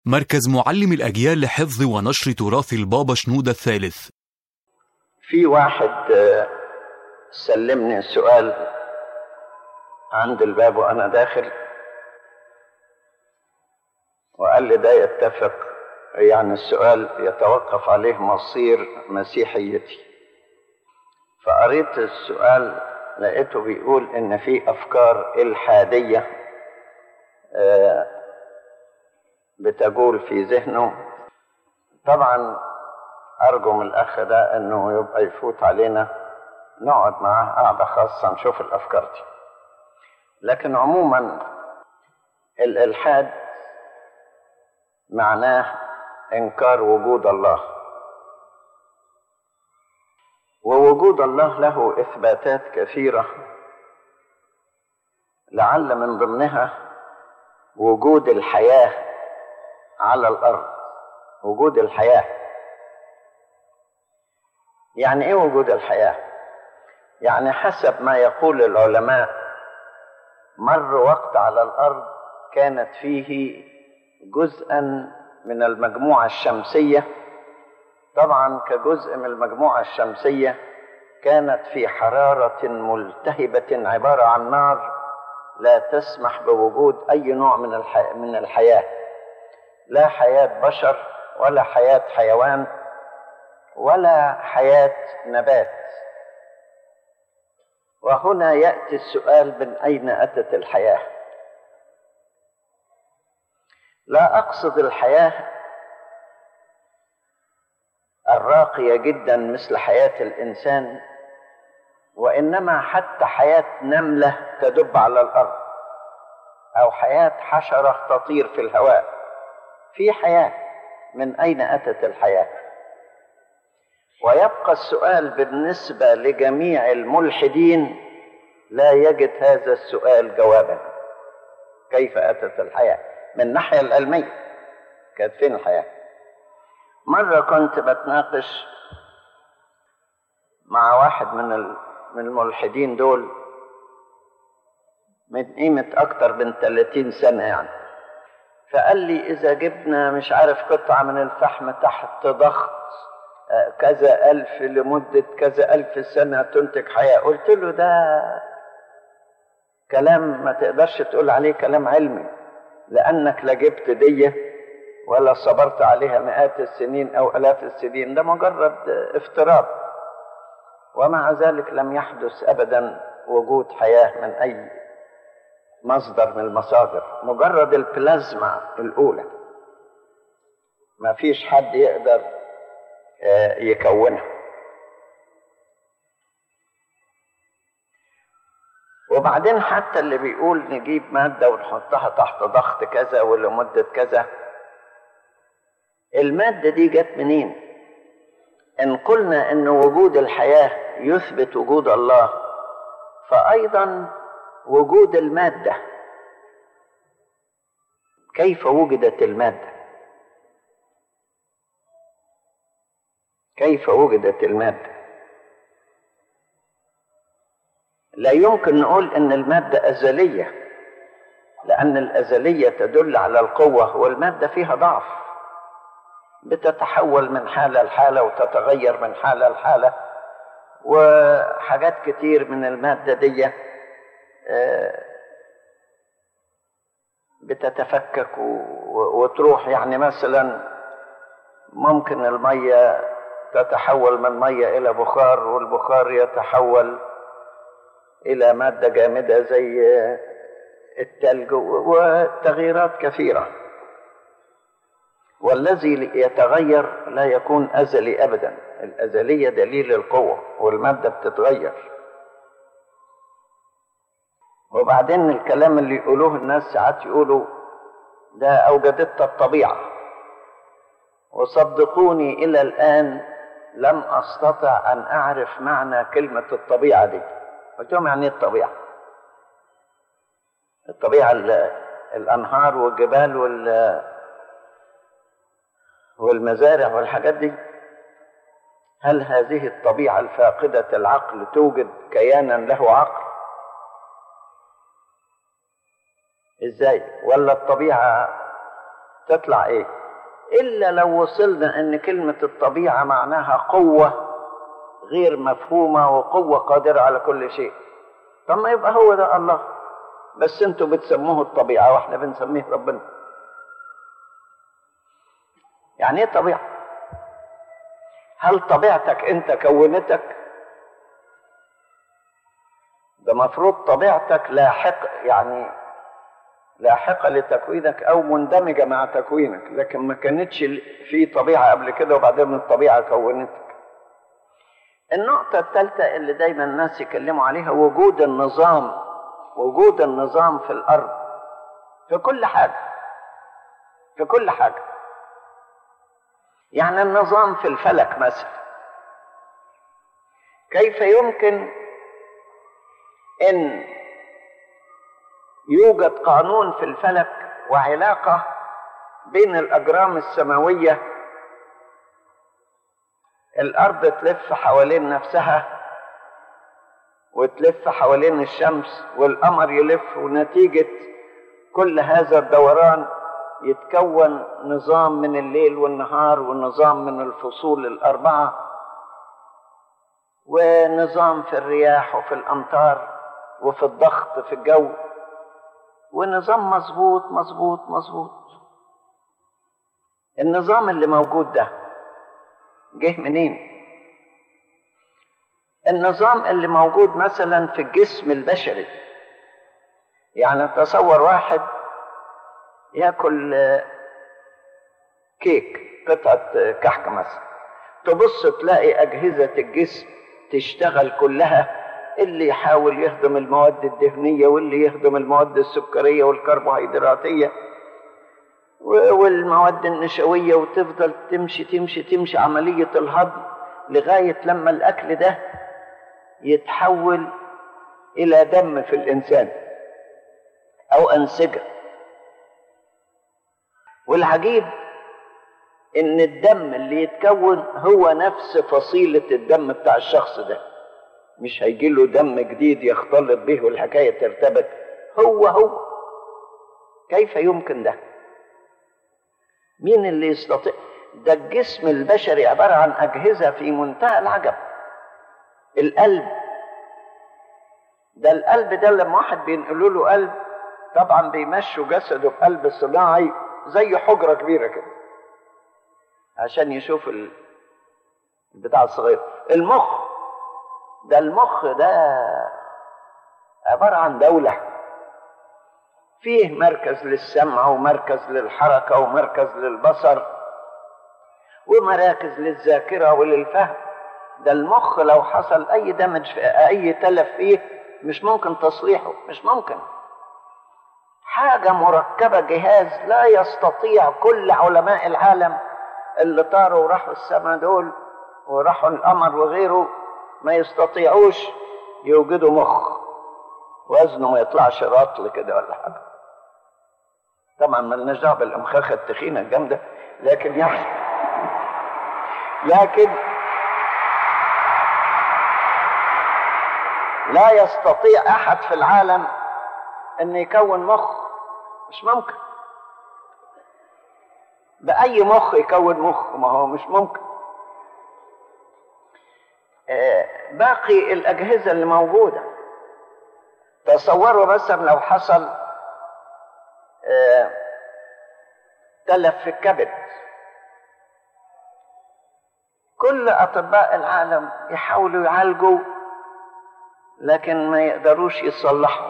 مركز معلم الأجيال لحفظ ونشر تراث البابا شنودة الثالث في واحد آه، سلمني سؤال عند الباب وانا داخل وقال لي ده يتفق يعني السؤال يتوقف عليه مصير مسيحيتي فقريت السؤال لقيته بيقول ان في افكار الحاديه آه، بتجول في ذهنه طبعا ارجو من الاخ ده انه يبقى يفوت علينا نقعد معاه قعده خاصه نشوف الافكار دي لكن عموما الالحاد معناه انكار وجود الله ووجود الله له اثباتات كثيره لعل من ضمنها وجود الحياه على الارض وجود الحياه يعني ايه وجود الحياه يعني حسب ما يقول العلماء مر وقت على الارض كانت فيه جزءا من المجموعه الشمسيه طبعا كجزء من المجموعه الشمسيه كانت في حراره ملتهبه عباره عن نار لا تسمح بوجود اي نوع من الحياه من الحياه لا حياه بشر ولا حياه حيوان ولا حياه نبات وهنا ياتي السؤال من اين اتت الحياه لا اقصد الحياه الراقيه جدا مثل حياه الانسان وانما حتى حياه نمله تدب على الارض او حياه حشره تطير في الهواء في حياه من اين اتت الحياه ويبقى السؤال بالنسبه لجميع الملحدين لا يجد هذا السؤال جوابا كيف اتت الحياه من الناحيه العلميه كانت فين الحياه مره كنت بتناقش مع واحد من ال- من الملحدين دول من قيمه اكتر من 30 سنه يعني فقال لي اذا جبنا مش عارف قطعه من الفحم تحت ضغط آه، كذا ألف لمدة كذا ألف سنة تنتج حياة قلت له ده كلام ما تقدرش تقول عليه كلام علمي لأنك لا جبت دية ولا صبرت عليها مئات السنين أو آلاف السنين ده مجرد افتراض ومع ذلك لم يحدث أبدا وجود حياة من أي مصدر من المصادر مجرد البلازما الأولى ما فيش حد يقدر آه، يكونها وبعدين حتى اللي بيقول نجيب مادة ونحطها تحت ضغط كذا ولمدة كذا المادة دي جت منين؟ إن قلنا إن وجود الحياة يثبت وجود الله فأيضا وجود المادة كيف وجدت المادة؟ كيف وجدت المادة؟ لا يمكن نقول ان المادة ازلية لان الازلية تدل على القوة والمادة فيها ضعف بتتحول من حالة لحالة وتتغير من حالة لحالة وحاجات كتير من المادة دي آه، بتتفكك و- وتروح يعني مثلا ممكن المية تتحول من مية إلى بخار والبخار يتحول إلى مادة جامدة زي التلج وتغييرات كثيرة والذي يتغير لا يكون أزلي أبدا الأزلية دليل القوة والمادة بتتغير وبعدين الكلام اللي يقولوه الناس ساعات يقولوا ده أوجدتها الطبيعة وصدقوني إلى الآن لم أستطع أن أعرف معنى كلمة الطبيعة دي قلت لهم يعني إيه الطبيعة الطبيعة ال- الأنهار والجبال وال والمزارع والحاجات دي هل هذه الطبيعة الفاقدة العقل توجد كيانا له عقل ازاي ولا الطبيعة تطلع ايه الا لو وصلنا ان كلمه الطبيعه معناها قوه غير مفهومه وقوه قادره على كل شيء طب ما يبقى هو ده الله بس انتوا بتسموه الطبيعه واحنا بنسميه ربنا يعني ايه طبيعه هل طبيعتك انت كونتك ده مفروض طبيعتك لاحق يعني لاحقه لتكوينك او مندمجه مع تكوينك لكن ما كانتش في طبيعه قبل كده وبعدين الطبيعه كونتك النقطه الثالثه اللي دايما الناس يكلموا عليها وجود النظام وجود النظام في الارض في كل حاجه في كل حاجه يعني النظام في الفلك مثلا كيف يمكن ان يوجد قانون في الفلك وعلاقه بين الاجرام السماويه الارض تلف حوالين نفسها وتلف حوالين الشمس والقمر يلف ونتيجه كل هذا الدوران يتكون نظام من الليل والنهار ونظام من الفصول الاربعه ونظام في الرياح وفي الامطار وفي الضغط في الجو ونظام مظبوط مظبوط مظبوط النظام اللي موجود ده جه منين النظام اللي موجود مثلا في الجسم البشري يعني تصور واحد ياكل كيك قطعة كحك مثلا تبص تلاقي أجهزة الجسم تشتغل كلها اللي يحاول يهضم المواد الدهنية واللي يهضم المواد السكرية والكربوهيدراتية والمواد النشوية وتفضل تمشي تمشي تمشي عملية الهضم لغاية لما الأكل ده يتحول إلى دم في الإنسان أو أنسجة والعجيب إن الدم اللي يتكون هو نفس فصيلة الدم بتاع الشخص ده مش هيجي له دم جديد يختلط به والحكاية ترتبك هو هو كيف يمكن ده مين اللي يستطيع ده الجسم البشري عبارة عن أجهزة في منتهى العجب القلب ده القلب ده لما واحد بينقلوا له قلب طبعا بيمشوا جسده بقلب صناعي زي حجرة كبيرة كده عشان يشوف البتاع الصغير المخ ده المخ ده عبارة عن دولة فيه مركز للسمع ومركز للحركة ومركز للبصر ومراكز للذاكرة وللفهم ده المخ لو حصل أي دمج في أي تلف فيه مش ممكن تصليحه مش ممكن حاجة مركبة جهاز لا يستطيع كل علماء العالم اللي طاروا وراحوا السماء دول وراحوا القمر وغيره ما يستطيعوش يوجدوا مخ وزنه ما يطلعش رطل كده ولا حاجه طبعا مالناش دعوه بالامخاخه التخينه الجامده لكن يعني لكن لا يستطيع احد في العالم ان يكون مخ مش ممكن باي مخ يكون مخ ما هو مش ممكن باقي الأجهزة اللي موجودة تصوروا مثلا لو حصل تلف في الكبد كل أطباء العالم يحاولوا يعالجوا لكن ما يقدروش يصلحوا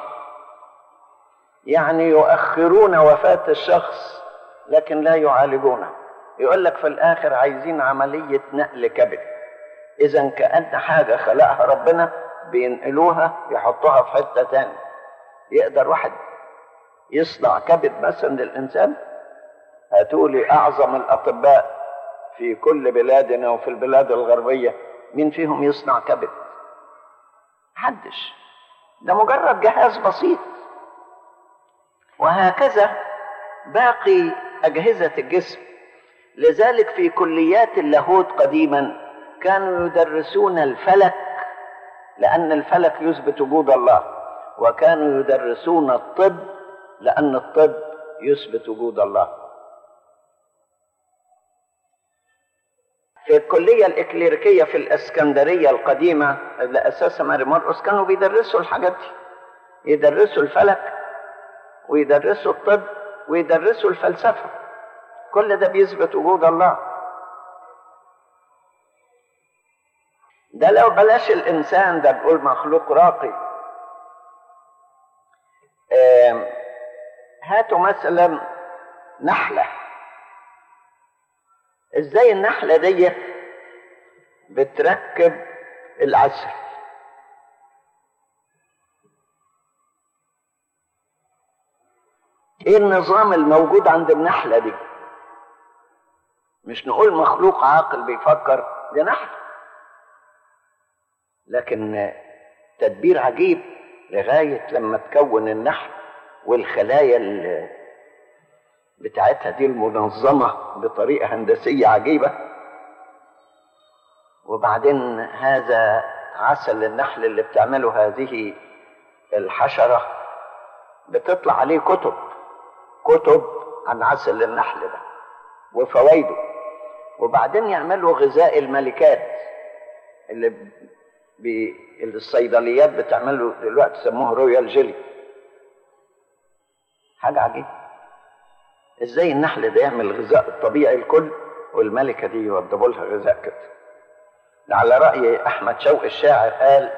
يعني يؤخرون وفاة الشخص لكن لا يعالجونه يقول لك في الآخر عايزين عملية نقل كبد اذا كأن حاجة خلقها ربنا بينقلوها يحطوها في حتة تانية يقدر واحد يصنع كبد مثلا للإنسان هتقولي أعظم الأطباء في كل بلادنا وفي البلاد الغربية مين فيهم يصنع كبد محدش ده مجرد جهاز بسيط وهكذا باقي أجهزة الجسم لذلك في كليات اللاهوت قديما كانوا يدرسون الفلك لأن الفلك يثبت وجود الله وكانوا يدرسون الطب لأن الطب يثبت وجود الله في الكلية الإكليريكية في الإسكندرية القديمة اللي أساسها ماري مرقس كانوا بيدرسوا الحاجات دي يدرسوا الفلك ويدرسوا الطب ويدرسوا الفلسفة كل ده بيثبت وجود الله ده لو بلاش الإنسان ده بيقول مخلوق راقي هاتوا مثلا نحلة ازاي النحلة دي بتركب العسل ايه النظام الموجود عند النحلة دي مش نقول مخلوق عاقل بيفكر دي نحلة لكن تدبير عجيب لغاية لما تكون النحل والخلايا بتاعتها دي المنظمة بطريقة هندسية عجيبة وبعدين هذا عسل النحل اللي بتعمله هذه الحشرة بتطلع عليه كتب كتب عن عسل النحل ده وفوائده وبعدين يعملوا غذاء الملكات اللي بي اللي الصيدليات بتعمله دلوقتي سموه رويال جيلي حاجة عجيبة ازاي النحل ده يعمل الغذاء الطبيعي الكل والملكة دي يوضبوا لها غذاء كده ده على رأي أحمد شوقي الشاعر قال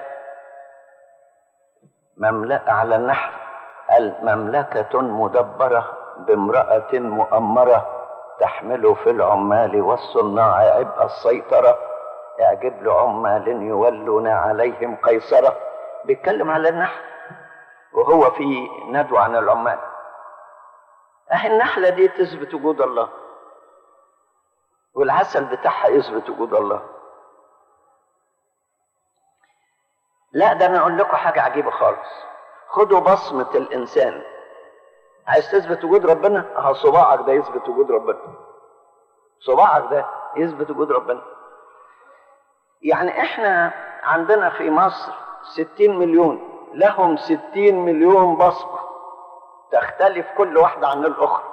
مملكة على النحل قال مملكة مدبرة بامرأة مؤمرة تحمل في العمال والصناع عبء السيطرة اعجب لعمال يولون عليهم قيصرة بيتكلم على النحل وهو في ندوة عن العمال اهي النحلة دي تثبت وجود الله والعسل بتاعها يثبت وجود الله لا ده انا اقول لكم حاجة عجيبة خالص خدوا بصمة الانسان عايز تثبت وجود ربنا اه صباعك ده يثبت وجود ربنا صباعك ده يثبت وجود ربنا يعني احنا عندنا في مصر ستين مليون لهم ستين مليون بصمة تختلف كل واحدة عن الأخرى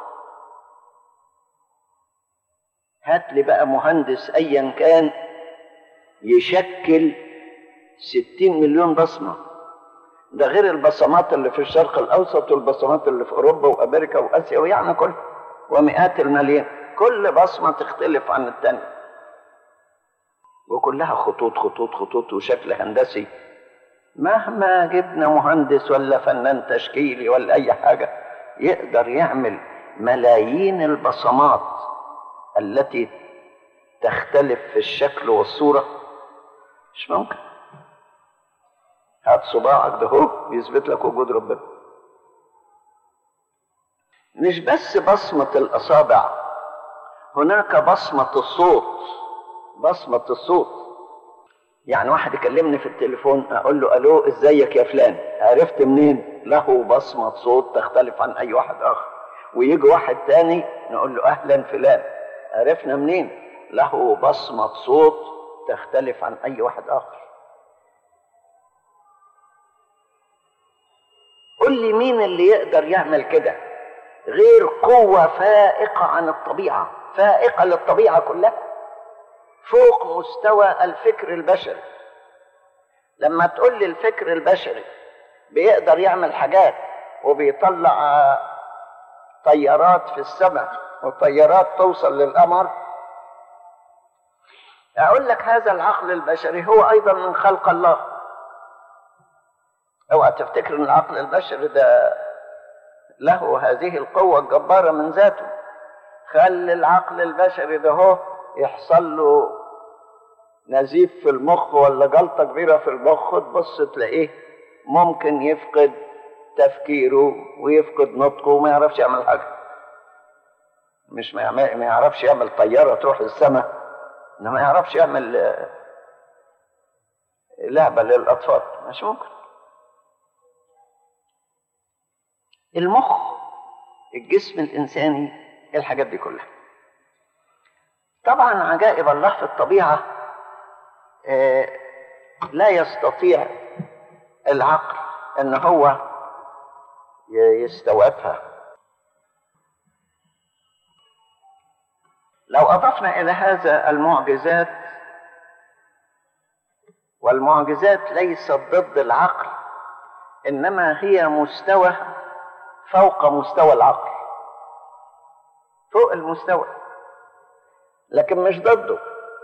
هات لي بقى مهندس أيا كان يشكل ستين مليون بصمة ده غير البصمات اللي في الشرق الأوسط والبصمات اللي في أوروبا وأمريكا وآسيا ويعني كل ومئات الملايين كل بصمة تختلف عن الثانية وكلها خطوط خطوط خطوط وشكل هندسي مهما جبنا مهندس ولا فنان تشكيلي ولا اي حاجه يقدر يعمل ملايين البصمات التي تختلف في الشكل والصوره مش ممكن هات صباعك ده هو يثبت لك وجود ربنا مش بس بصمه الاصابع هناك بصمه الصوت بصمه الصوت يعني واحد يكلمني في التليفون اقول له الو ازيك يا فلان عرفت منين له بصمه صوت تختلف عن اي واحد اخر ويجي واحد تاني نقول له اهلا فلان عرفنا منين له بصمه صوت تختلف عن اي واحد اخر قل لي مين اللي يقدر يعمل كده غير قوه فائقه عن الطبيعه فائقه للطبيعه كلها فوق مستوى الفكر البشري لما تقول لي الفكر البشري بيقدر يعمل حاجات وبيطلع طيارات في السماء وطيارات توصل للقمر اقول لك هذا العقل البشري هو ايضا من خلق الله اوعى تفتكر ان العقل البشري ده له هذه القوه الجباره من ذاته خلي العقل البشري ده هو يحصل له نزيف في المخ ولا جلطة كبيرة في المخ تبص تلاقيه ممكن يفقد تفكيره ويفقد نطقه وما يعرفش يعمل حاجة مش ما, يعمل ما يعرفش يعمل طيارة تروح السماء انما ما يعرفش يعمل لعبة للأطفال مش ممكن المخ الجسم الإنساني الحاجات دي كلها طبعا عجائب الله في الطبيعة لا يستطيع العقل ان هو يستوعبها لو أضفنا إلى هذا المعجزات والمعجزات ليست ضد العقل إنما هي مستوى فوق مستوى العقل فوق المستوى لكن مش ضده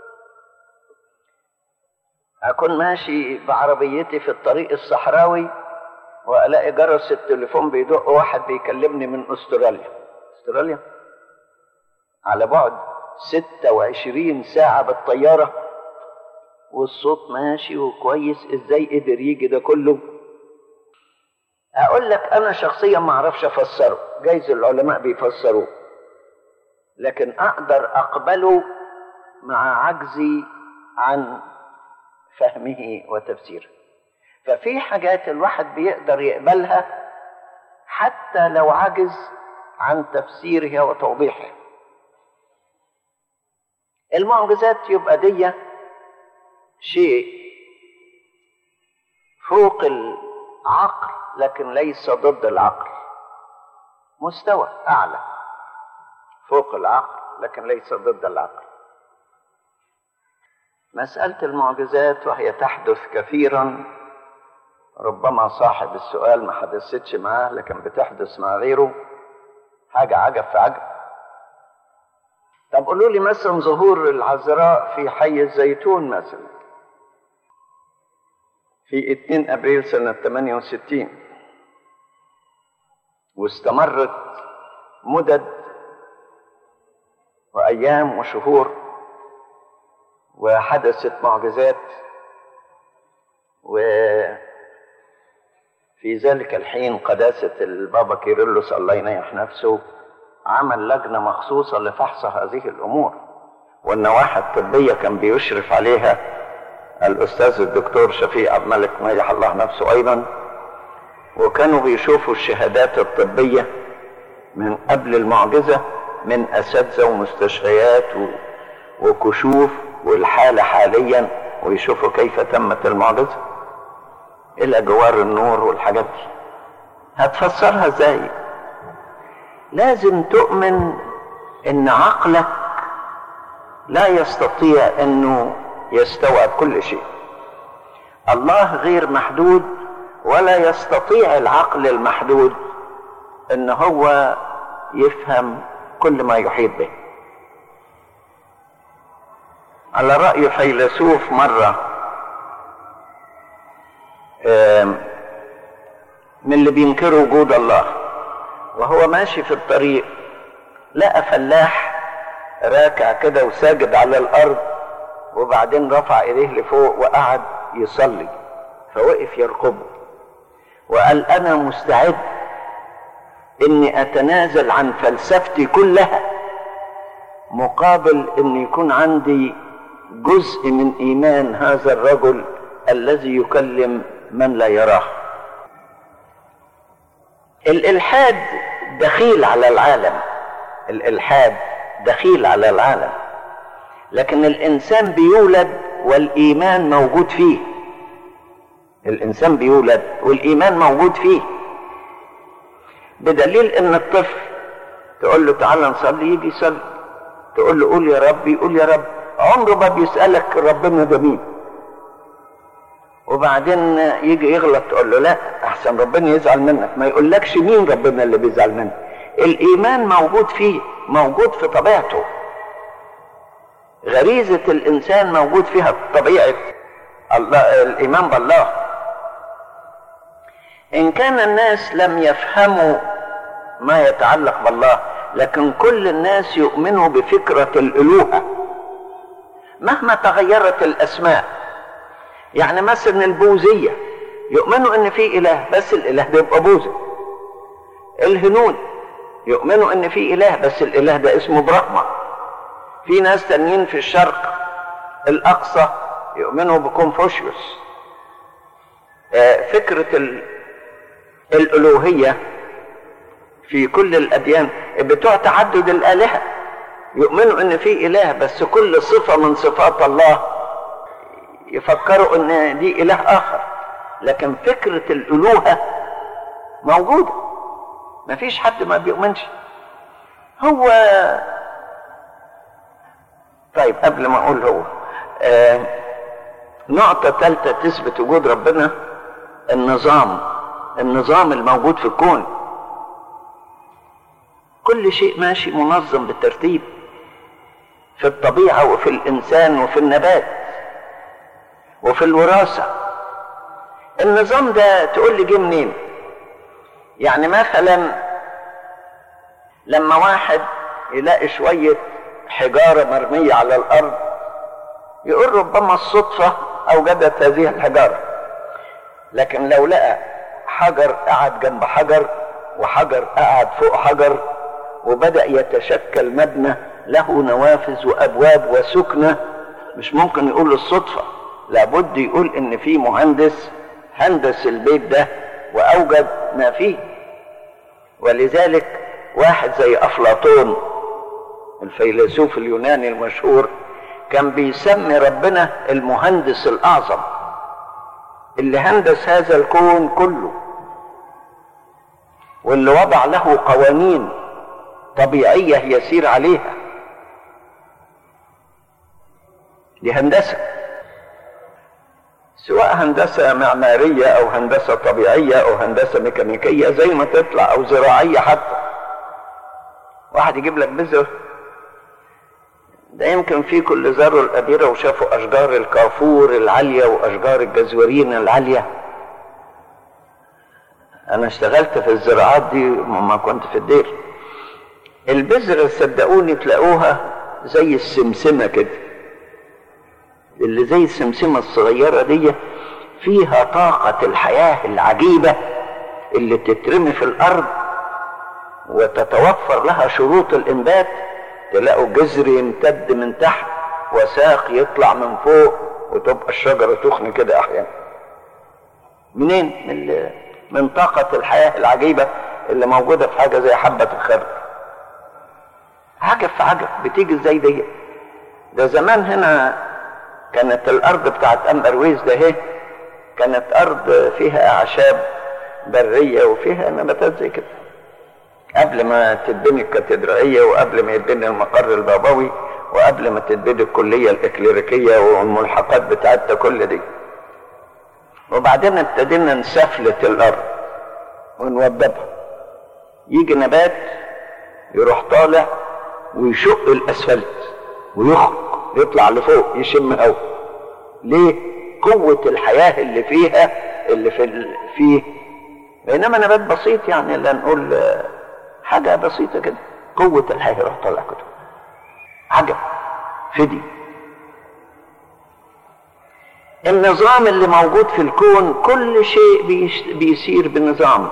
أكون ماشي بعربيتي في الطريق الصحراوي وألاقي جرس التليفون بيدق واحد بيكلمني من أستراليا أستراليا على بعد 26 ساعة بالطيارة والصوت ماشي وكويس ازاي قدر يجي ده كله اقول لك انا شخصيا ما اعرفش افسره جايز العلماء بيفسروه لكن اقدر اقبله مع عجزي عن فهمه وتفسيره ففي حاجات الواحد بيقدر يقبلها حتى لو عجز عن تفسيرها وتوضيحها المعجزات يبقى دي شيء فوق العقل لكن ليس ضد العقل مستوى اعلى فوق العقل لكن ليس ضد العقل مساله المعجزات وهي تحدث كثيرا ربما صاحب السؤال ما حدثتش معاه لكن بتحدث مع غيره حاجه عجب في عجب طب قولوا لي مثلا ظهور العذراء في حي الزيتون مثلا في 2 ابريل سنه 68 واستمرت مدد وايام وشهور وحدثت معجزات وفي ذلك الحين قداسه البابا كيرلس الله ينيح نفسه عمل لجنة مخصوصة لفحص هذه الأمور والنواحي الطبية كان بيشرف عليها الأستاذ الدكتور شفيق عبد الملك نيح الله نفسه أيضا وكانوا بيشوفوا الشهادات الطبية من قبل المعجزة من أساتذة ومستشفيات و... وكشوف والحالة حاليا ويشوفوا كيف تمت المعجزة إلى جوار النور والحاجات دي هتفسرها ازاي؟ لازم تؤمن ان عقلك لا يستطيع انه يستوعب كل شيء الله غير محدود ولا يستطيع العقل المحدود ان هو يفهم كل ما يحيط به على رأي فيلسوف مرة من اللي بينكروا وجود الله وهو ماشي في الطريق لقى فلاح راكع كده وساجد على الارض وبعدين رفع ايديه لفوق وقعد يصلي فوقف يرقبه وقال انا مستعد اني اتنازل عن فلسفتي كلها مقابل ان يكون عندي جزء من ايمان هذا الرجل الذي يكلم من لا يراه الالحاد دخيل على العالم الالحاد دخيل على العالم لكن الانسان بيولد والايمان موجود فيه الانسان بيولد والايمان موجود فيه بدليل ان الطفل تقول له تعالى نصلي يجي يصلي تقول له قول يا رب يقول يا رب عمره ما بيسالك ربنا ده مين وبعدين يجي يغلط تقول له لا احسن ربنا يزعل منك ما يقولكش مين ربنا اللي بيزعل منك الايمان موجود فيه موجود في طبيعته غريزة الانسان موجود فيها طبيعة الله الايمان بالله ان كان الناس لم يفهموا ما يتعلق بالله لكن كل الناس يؤمنوا بفكرة الالوهة مهما تغيرت الاسماء يعني مثلا البوذية يؤمنوا ان في اله بس الاله ده يبقى بوذي الهنود يؤمنوا ان في اله بس الاله ده اسمه برهما في ناس تانيين في الشرق الاقصى يؤمنوا بكونفوشيوس فكرة الالوهية في كل الاديان بتوع تعدد الالهة يؤمنوا ان في اله بس كل صفة من صفات الله يفكروا ان دي اله اخر لكن فكرة الالوهة موجودة مفيش حد ما بيؤمنش هو طيب قبل ما اقول هو آه نقطة ثالثة تثبت وجود ربنا النظام النظام الموجود في الكون كل شيء ماشي منظم بالترتيب في الطبيعة وفي الإنسان وفي النبات وفي الوراثة النظام ده تقول لي جه منين يعني مثلا لما واحد يلاقي شوية حجارة مرمية على الأرض يقول ربما الصدفة أوجدت هذه الحجارة لكن لو لقى حجر قعد جنب حجر وحجر قعد فوق حجر وبدأ يتشكل مبنى له نوافذ وأبواب وسكنة مش ممكن يقول الصدفة لابد يقول إن في مهندس هندس البيت ده وأوجد ما فيه ولذلك واحد زي أفلاطون الفيلسوف اليوناني المشهور كان بيسمي ربنا المهندس الأعظم اللي هندس هذا الكون كله واللي وضع له قوانين طبيعية يسير عليها دي هندسة سواء هندسة معمارية أو هندسة طبيعية أو هندسة ميكانيكية زي ما تطلع أو زراعية حتى واحد يجيب لك بذرة ده يمكن في كل زاروا الأبيرة وشافوا أشجار الكافور العالية وأشجار الجزورين العالية أنا اشتغلت في الزراعات دي ما كنت في الدير البذرة صدقوني تلاقوها زي السمسمة كده اللي زي السمسمة الصغيرة دي فيها طاقة الحياة العجيبة اللي تترمي في الأرض وتتوفر لها شروط الإنبات تلاقوا جذر يمتد من تحت وساق يطلع من فوق وتبقى الشجرة تخن كده أحيانا منين؟ من, من طاقة الحياة العجيبة اللي موجودة في حاجة زي حبة الخردل عجب في عجب بتيجي ازاي دي ده زمان هنا كانت الارض بتاعت امبرويز ده هي كانت ارض فيها اعشاب بريه وفيها نباتات زي كده قبل ما تتبني الكاتدرائيه وقبل ما يتبني المقر البابوي وقبل ما تتبني الكليه الاكليريكيه والملحقات بتاعتها كل دي وبعدين ابتدينا نسفلت الارض ونوضبها يجي نبات يروح طالع ويشق الاسفلت ويخرج يطلع لفوق يشم هوا ليه قوة الحياة اللي فيها اللي في ال... فيه بينما نبات بسيط يعني لا نقول حاجة بسيطة كده قوة الحياة يروح طالع كده عجب فدي النظام اللي موجود في الكون كل شيء بيش... بيسير بنظام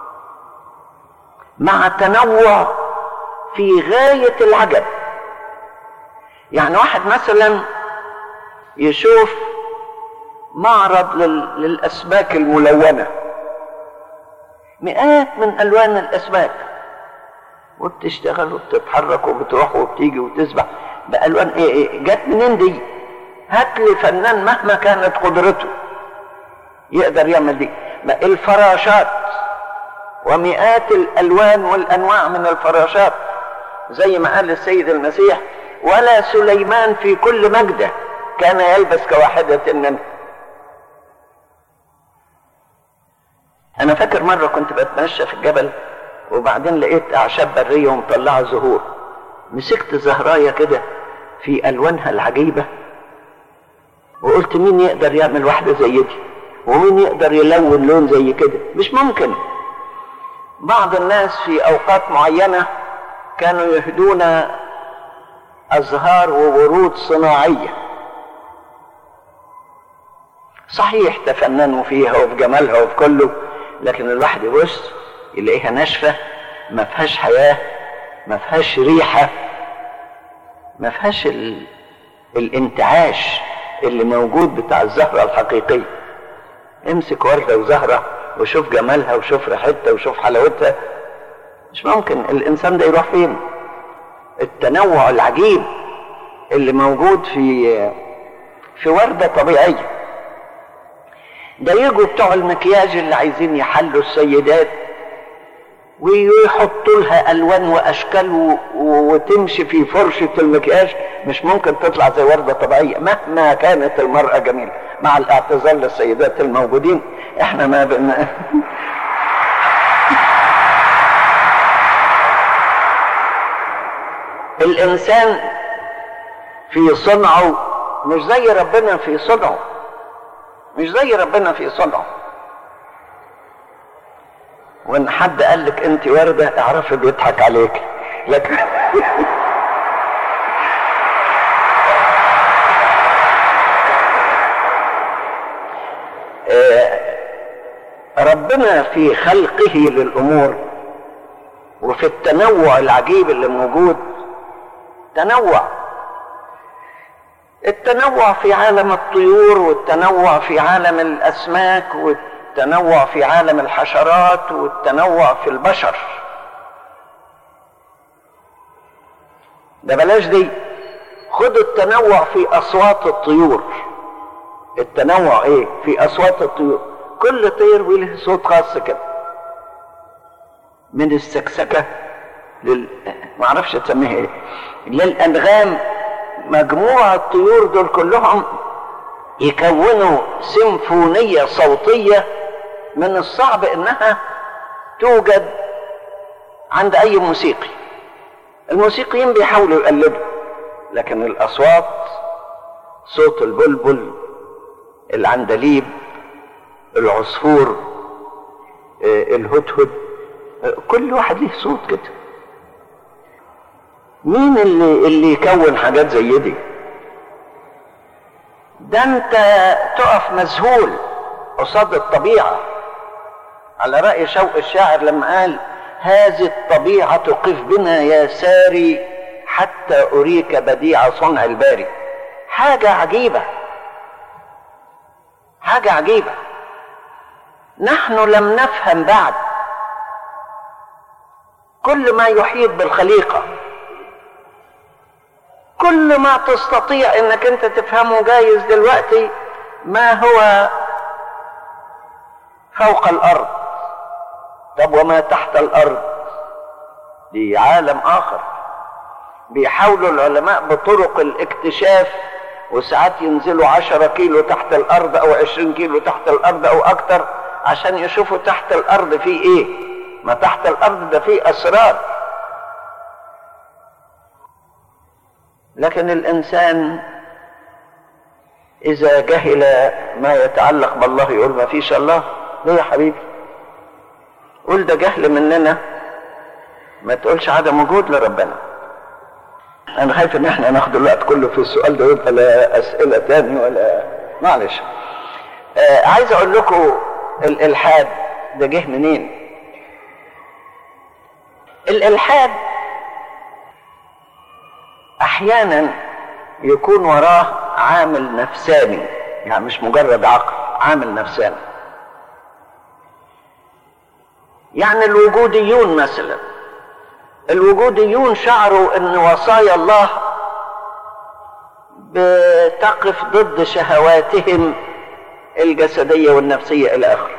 مع تنوع في غاية العجب يعني واحد مثلا يشوف معرض لل... للأسماك الملونة مئات من ألوان الأسماك وبتشتغل وبتتحرك وبتروح وبتيجي وتسبح بألوان إيه, إيه جت منين دي هات لي فنان مهما كانت قدرته يقدر يعمل دي الفراشات ومئات الألوان والأنواع من الفراشات زي ما قال السيد المسيح ولا سليمان في كل مجده كان يلبس كواحدة منه أنا فاكر مرة كنت بتمشى في الجبل وبعدين لقيت أعشاب برية ومطلعة زهور مسكت زهراية كده في ألوانها العجيبة وقلت مين يقدر يعمل واحدة زي دي ومين يقدر يلون لون زي كده مش ممكن بعض الناس في أوقات معينة كانوا يهدون أزهار وورود صناعية صحيح تفننوا فيها وفي جمالها وفي كله لكن الواحد يبص يلاقيها ناشفة ما فيهاش حياة ما فيهاش ريحة ما فيهاش ال... الانتعاش اللي موجود بتاع الزهرة الحقيقية امسك وردة وزهرة وشوف جمالها وشوف ريحتها وشوف حلاوتها مش ممكن الانسان ده يروح فين التنوع العجيب اللي موجود في في وردة طبيعية ده يجوا بتوع المكياج اللي عايزين يحلوا السيدات ويحطوا لها الوان واشكال و... وتمشي في فرشه المكياج مش ممكن تطلع زي ورده طبيعيه مهما كانت المراه جميله مع الاعتذار للسيدات الموجودين احنا ما بن... الانسان في صنعه مش زي ربنا في صنعه مش زي ربنا في صنعه وان حد قال لك انت ورده اعرفي بيضحك عليك لكن ربنا في خلقه للامور وفي التنوع العجيب اللي موجود تنوع التنوع في عالم الطيور والتنوع في عالم الاسماك والتنوع في عالم الحشرات والتنوع في البشر ده بلاش دي خدوا التنوع في اصوات الطيور التنوع ايه في اصوات الطيور كل طير وله صوت خاص كده من السكسكه لل ما اعرفش تسميها ايه للانغام مجموعة الطيور دول كلهم يكونوا سيمفونية صوتية من الصعب انها توجد عند اي موسيقي الموسيقيين بيحاولوا يقلدوا لكن الاصوات صوت البلبل العندليب العصفور الهدهد كل واحد له صوت كده مين اللي اللي يكون حاجات زي دي ده انت تقف مذهول قصاد الطبيعة على رأي شوق الشاعر لما قال هذه الطبيعة قف بنا يا ساري حتى أريك بديع صنع الباري حاجة عجيبة حاجة عجيبة نحن لم نفهم بعد كل ما يحيط بالخليقه كل ما تستطيع انك انت تفهمه جايز دلوقتي ما هو فوق الارض طب وما تحت الارض دي عالم اخر بيحاولوا العلماء بطرق الاكتشاف وساعات ينزلوا عشرة كيلو تحت الارض او عشرين كيلو تحت الارض او اكتر عشان يشوفوا تحت الارض فيه ايه ما تحت الارض ده فيه اسرار لكن الانسان اذا جهل ما يتعلق بالله يقول ما فيش الله ليه يا حبيبي قول ده جهل مننا ما تقولش عدم وجود لربنا انا خايف ان احنا ناخد الوقت كله في السؤال ده يبقى لا اسئله تاني ولا معلش آه عايز اقول لكم الالحاد ده جه منين الالحاد احيانا يكون وراه عامل نفساني يعني مش مجرد عقل عامل نفساني يعني الوجوديون مثلا الوجوديون شعروا ان وصايا الله بتقف ضد شهواتهم الجسدية والنفسية إلى آخره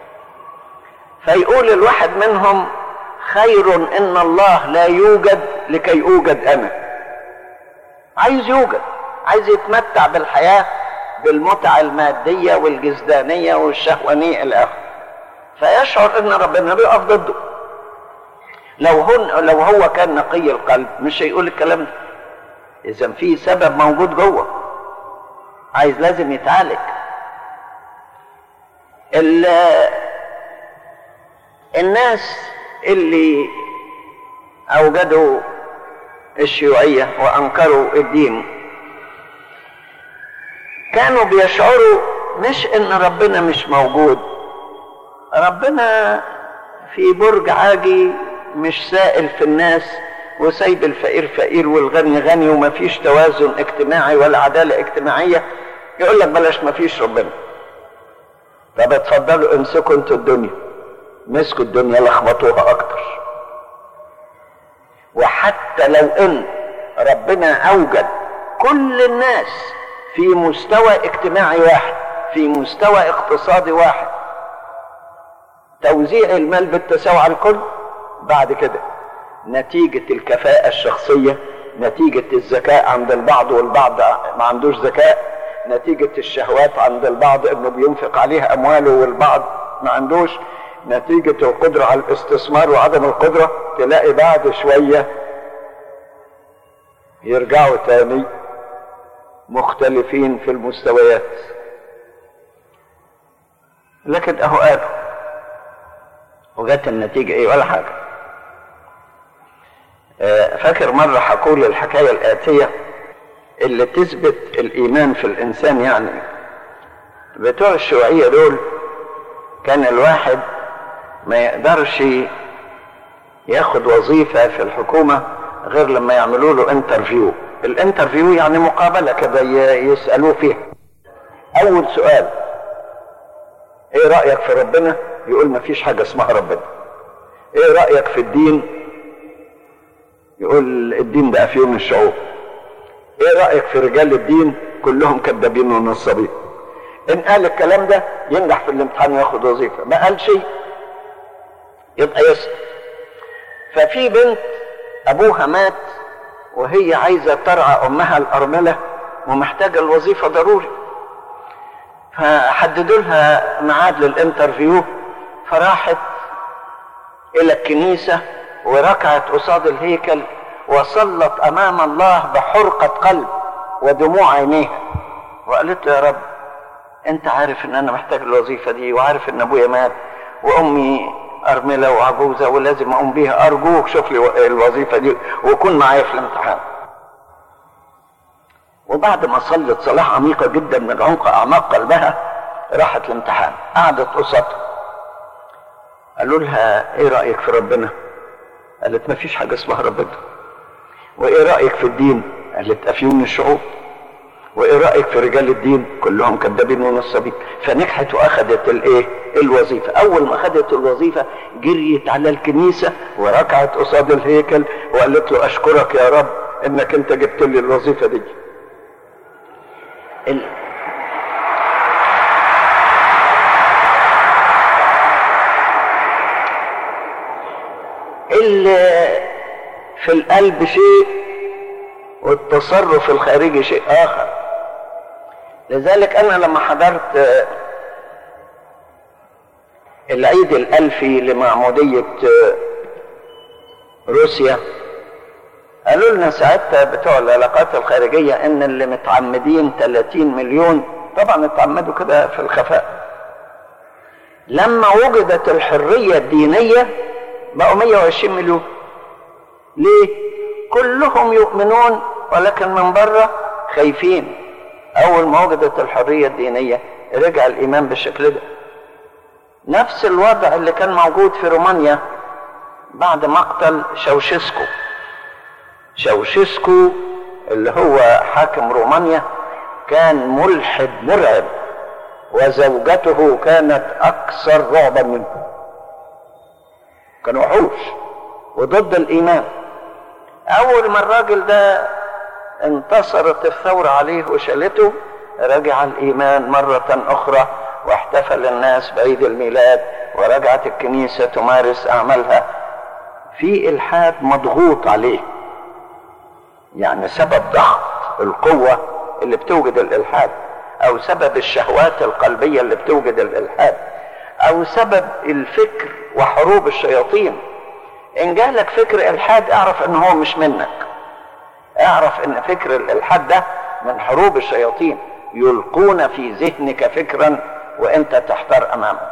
فيقول الواحد منهم خير إن الله لا يوجد لكي أوجد أنا عايز يوجد عايز يتمتع بالحياة بالمتعة المادية والجسدانية والشهوانية إلى آخره فيشعر إن ربنا بيقف ضده لو هن لو هو كان نقي القلب مش هيقول الكلام ده اذا في سبب موجود جوه عايز لازم يتعالج الناس اللي اوجدوا الشيوعيه وانكروا الدين كانوا بيشعروا مش ان ربنا مش موجود ربنا في برج عاجي مش سائل في الناس وسايب الفقير فقير والغني غني وما فيش توازن اجتماعي ولا عدالة اجتماعية يقول لك بلاش ما فيش ربنا طب اتفضلوا امسكوا انتوا الدنيا مسكوا الدنيا لخبطوها اكتر وحتى لو ان ربنا اوجد كل الناس في مستوى اجتماعي واحد في مستوى اقتصادي واحد توزيع المال بالتساوي على الكل بعد كده نتيجة الكفاءة الشخصية نتيجة الذكاء عند البعض والبعض ما عندوش ذكاء نتيجة الشهوات عند البعض انه بينفق عليها امواله والبعض ما عندوش نتيجة القدرة على الاستثمار وعدم القدرة تلاقي بعد شوية يرجعوا تاني مختلفين في المستويات لكن اهو قالوا وجت النتيجة ايه ولا حاجة فاكر مرة هقول الحكاية الآتية اللي تثبت الإيمان في الإنسان يعني بتوع الشيوعية دول كان الواحد ما يقدرش ياخد وظيفة في الحكومة غير لما يعملوا له انترفيو الانترفيو يعني مقابلة كده يسألوه فيها أول سؤال ايه رأيك في ربنا يقول ما فيش حاجة اسمها ربنا ايه رأيك في الدين يقول الدين ده افيون الشعوب ايه رأيك في رجال الدين كلهم كذابين ونصابين ان قال الكلام ده ينجح في الامتحان وياخد وظيفة ما قال شيء يبقى يسأل ففي بنت ابوها مات وهي عايزة ترعى امها الارملة ومحتاجة الوظيفة ضروري فحددوا لها ميعاد للانترفيو فراحت الى الكنيسة وركعت قصاد الهيكل وصلت امام الله بحرقة قلب ودموع عينيها وقالت له يا رب انت عارف ان انا محتاج الوظيفة دي وعارف ان ابويا مات وامي ارملة وعجوزة ولازم اقوم بيها ارجوك شوف لي الوظيفة دي وكن معايا في الامتحان وبعد ما صلت صلاة عميقة جدا من عمق اعماق قلبها راحت الامتحان قعدت قصادها قالوا لها ايه رأيك في ربنا قالت ما فيش حاجة اسمها ربنا وايه رأيك في الدين قالت افيون الشعوب وايه رأيك في رجال الدين كلهم كذابين ونصابين فنجحت واخدت الايه الوظيفة اول ما اخدت الوظيفة جريت على الكنيسة وركعت قصاد الهيكل وقالت له اشكرك يا رب انك انت جبت لي الوظيفة دي ال... اللي في القلب شيء والتصرف الخارجي شيء اخر لذلك انا لما حضرت العيد الالفي لمعمودية روسيا قالوا لنا ساعتها بتوع العلاقات الخارجية ان اللي متعمدين 30 مليون طبعا اتعمدوا كده في الخفاء لما وجدت الحرية الدينية بقوا 120 مليون ليه كلهم يؤمنون ولكن من بره خايفين اول ما وجدت الحرية الدينية رجع الايمان بالشكل ده نفس الوضع اللي كان موجود في رومانيا بعد مقتل شوشسكو شوشسكو اللي هو حاكم رومانيا كان ملحد مرعب وزوجته كانت اكثر رعبا منه كان وحوش وضد الايمان اول ما الراجل ده انتصرت الثورة عليه وشالته رجع الايمان مرة اخرى واحتفل الناس بعيد الميلاد ورجعت الكنيسة تمارس اعمالها في الحاد مضغوط عليه يعني سبب ضغط القوة اللي بتوجد الالحاد او سبب الشهوات القلبية اللي بتوجد الالحاد او سبب الفكر وحروب الشياطين ان جالك فكر الحاد اعرف ان هو مش منك اعرف ان فكر الالحاد ده من حروب الشياطين يلقون في ذهنك فكرا وانت تحتار امامه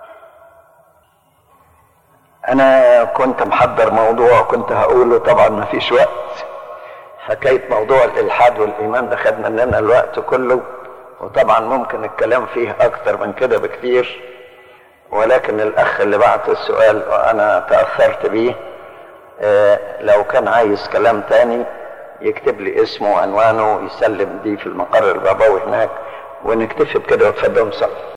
انا كنت محضر موضوع كنت هقوله طبعا ما فيش وقت حكاية موضوع الالحاد والايمان ده خد مننا الوقت كله وطبعا ممكن الكلام فيه اكتر من كده بكتير ولكن الاخ اللي بعت السؤال وانا تاثرت بيه آه لو كان عايز كلام تاني يكتب لي اسمه وعنوانه ويسلم دي في المقر البابوي هناك ونكتفي بكده وتفضلوا صلوا